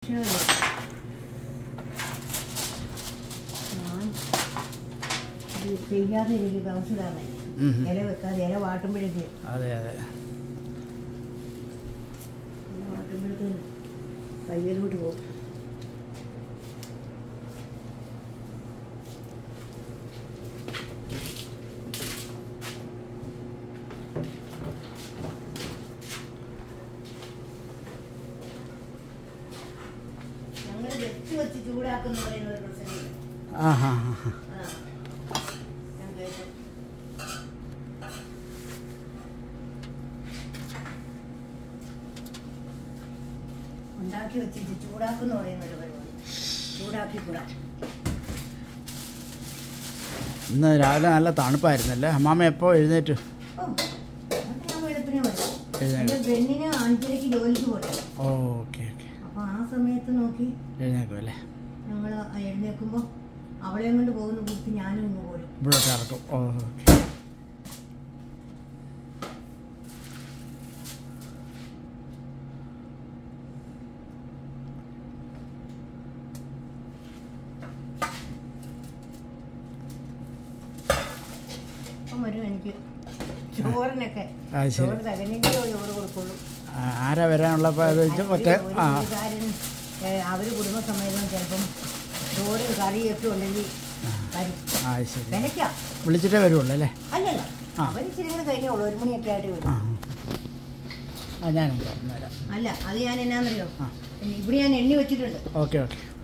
ഞാൻ ഇത് ചെയ്യാതെ എനിക്ക് താമസിക്കാമേ ഉം, ഉം. ഇല വെക്കാതെ ഇല വാട്ടുമ്പോഴേക്ക് അതെ അതെ ഇല വാട്ടുമ്പോഴത്തേന് കയ്യിലോട്ട് പോകും ഞങ്ങൾ വെച്ച് വെച്ച് ചൂടാക്കുന്ന പറയുന്ന ഒരു പ്രശ്നമില്ല ആ ഹാ ഹാ ഹാ. ആ. ഞാൻ കേട്ടു. ഉണ്ടാക്കി വെച്ചിട്ട് ചൂടാക്കുന്ന പറയുന്ന ഒരു പരിപാടി ചൂടാക്കിക്കൂടാ ഇന്ന് രാവിലെ നല്ല തണുപ്പായിരുന്നല്ലേ അമ്മാമ്മ എപ്പോൾ എഴുന്നേറ്റു ഓ അതൊക്കെ ഞാൻ വെളുപ്പിനെ വരും എഴുന്നേൽക്കും. എൻ്റെ പെണ്ണിന് അഞ്ചരയ്ക്ക് ജോലിക്ക് പോട്ടെ ഓക്കെ ഓക്കെ അപ്പോൾ ആ സമയത്ത് നോക്കി എഴുന്നേക്കും അല്ലേ ഞങ്ങൾ എഴുന്നേൽക്കുമ്പോൾ അവളെയും കൊണ്ട് പോകുന്ന കുറിച്ച് ഞാനും ഇങ്ങ് പോരും ഇവിടോട്ട് ഇറക്കും ഓ ഓക്കെ അപ്പം വരും എനിക്ക് ചോറിനൊക്കെ അത് ശരി. ചോറ് തകനെങ്കിലോ ചോറ് കൊടുക്കുള്ളൂ ആ, ആരാ വരാനുള്ളപ്പോൾ അത് വെച്ച് ഒറ്റ ഒരു ആ പുള്ളിക്കാരൻ അവർ കുടുംബസമേതം ചിലപ്പം ചോറ് കറിയൊക്കെ ഉണ്ടെങ്കിൽ വരും ആ ശരി വിലയ്ക്കാം വിളിച്ചിട്ടേ വരുള്ളൂ അല്ലേ അല്ലല്ല ആ. അവർ ഇച്ചിരി കൂടെ കഴിഞ്ഞേ ഉള്ളൂ ഒരു മണിയൊക്കെ ആയിട്ട് ആ വരും ആ ഞാനും വരാം അല്ല അത് ഞാൻ എന്നാന്നറിയോ ആ ഇവിടെ ഞാൻ എണ്ണി വെച്ചിട്ടുണ്ട് ഓക്കെ ഓക്കെ